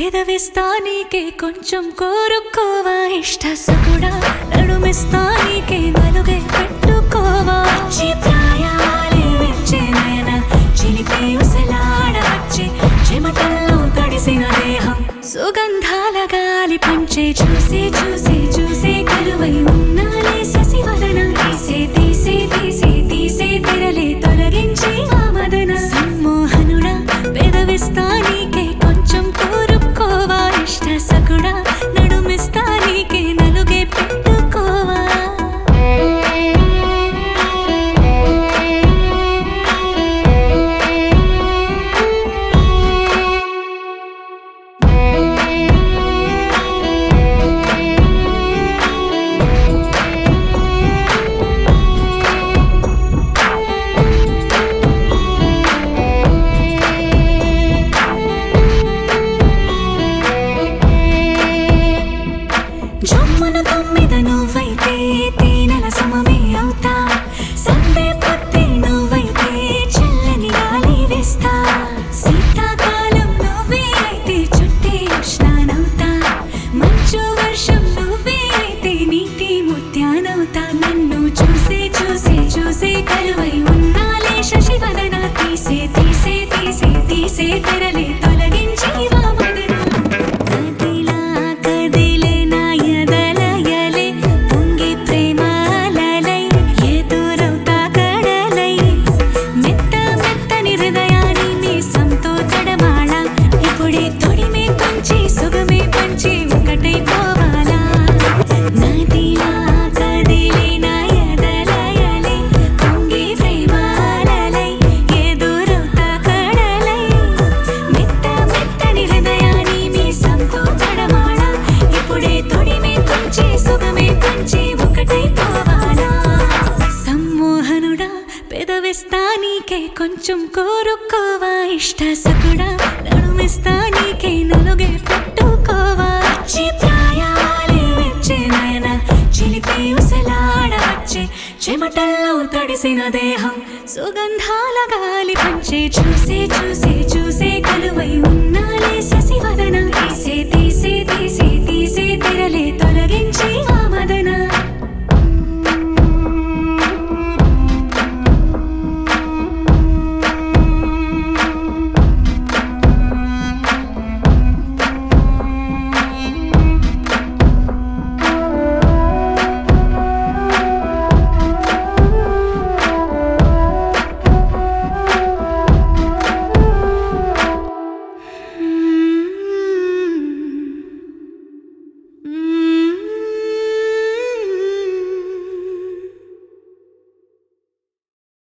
పెదవిస్తా నీకే కొంచెం కోరుకోవా ఇష్ట సకుడా నడుమిస్తా నీకే నలుగే పెట్టుకోవా వచ్చి ప్రాయాలే విచ్చే నయన చిలిపి ఉసలాడ వచ్చి చెమటల్లో తడిసిన దేహం సుగంధాల గాలి పంచే చూసి చూసి చూసి కలువై ఉన్నాలే శశివదన తీసే తీసే తీసే తీసే తెరలే తొలగించి ఆ మదన సమ్మోహనుడా పెదవిస్తా నీకే కొంచెం కోరుకోవా ఇష్ట సకుడా నడుమిస్తా నీకే నలుగే పెట్టుకోవా జమ్మున తొమ్మిద నువ్వైతే తేనెల సమమే అవుతా సందే పొత్తి నువ్వైతే చల్లని గాలి వేస్తా శీతాకాలం నువ్వే అయితే చుట్టే ఉష్ణానవుతా మంచు వర్షం నువ్వే అయితే నీటి ముత్యానవుతా నన్ను చూసే చూసే చూసే కలువై ఉన్నాలే శశివదన తీసే తీసే తీసే తీసే తెరలే తొలగించి వా మదన కదిలా కదిలే నా ఎదలయలే పొంగి ప్రేమాలలై ఎదురవుతా కడలై మెత్త మెత్తని హృదయాన్ని మీ సంతో తడమాళ ఇప్పుడే తొడిమే కొంచి సుగమే పంచి ఒకటై పోవాలా నదిలా కదిలే నా ఎదలయలే పొంగి ప్రేమాలలై ఎదురవుతా కడలై మెత్త మెత్తని హృదయాన్ని మీ సంతో తడమాడ ఇప్పుడే తొడిమే కొంచి సుగమే కొంచి ఒకటై పోవాలా సమ్మోహనుడా పెదవిస్తా నీకే కొంచెం కోరుకోవా ఇష్ట సకుడా నడుమిస్తా నీకే నలుగే పెట్టుకోవా వచ్చి ప్రాయాలే వచ్చే నయన చిలిపి ఉసలాడ వచ్చే చెమటల్లో తడిసిన దేహం సుగంధాల గాలి పంచే చూసే చూసే చూసే కలువై ఉన్నాలే శశివదన తీసే తీసే తీసే తీసే తెరలే తొలగించి